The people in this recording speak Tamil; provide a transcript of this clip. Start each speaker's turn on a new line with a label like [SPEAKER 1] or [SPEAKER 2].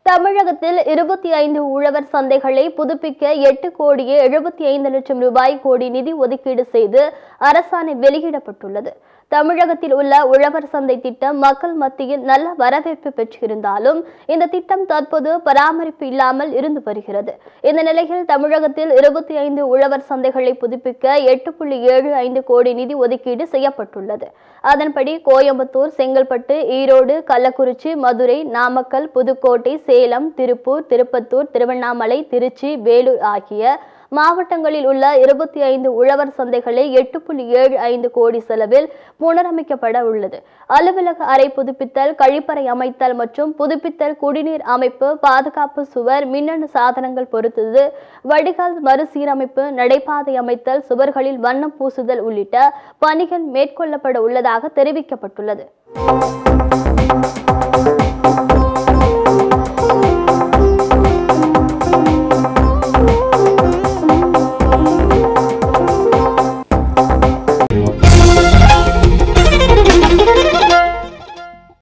[SPEAKER 1] தமிழகத்தில் இருபத்தி ஐந்து உழவர் சந்தைகளை புதுப்பிக்க எட்டு கோடியே எழுபத்தி ஐந்து லட்சம் ரூபாய் கோடி நிதி ஒதுக்கீடு செய்து அரசாணை வெளியிடப்பட்டுள்ளது தமிழகத்தில் உள்ள உழவர் சந்தை திட்டம் மக்கள் மத்தியில் நல்ல வரவேற்பு பெற்றிருந்தாலும் இந்த திட்டம் தற்போது பராமரிப்பு இல்லாமல் இருந்து வருகிறது இந்த நிலையில் தமிழகத்தில் இருபத்தி ஐந்து உழவர் சந்தைகளை புதுப்பிக்க எட்டு புள்ளி ஏழு ஐந்து கோடி நிதி ஒதுக்கீடு செய்யப்பட்டுள்ளது அதன்படி கோயம்புத்தூர் செங்கல்பட்டு ஈரோடு கள்ளக்குறிச்சி மதுரை நாமக்கல் புதுக்கோட்டை சேலம் திருப்பூர் திருப்பத்தூர் திருவண்ணாமலை திருச்சி வேலூர் ஆகிய மாவட்டங்களில் உள்ள இருபத்தி ஐந்து உழவர் சந்தைகளை எட்டு புள்ளி ஏழு ஐந்து கோடி செலவில் புனரமைக்கப்பட உள்ளது அலுவலக அறை புதுப்பித்தல் கழிப்பறை அமைத்தல் மற்றும் புதுப்பித்தல் குடிநீர் அமைப்பு பாதுகாப்பு சுவர் மின்னணு சாதனங்கள் பொருத்துது வடிகால் மறுசீரமைப்பு நடைபாதை அமைத்தல் சுவர்களில் வண்ணம் பூசுதல் உள்ளிட்ட பணிகள் மேற்கொள்ளப்பட உள்ளதாக தெரிவிக்கப்பட்டுள்ளது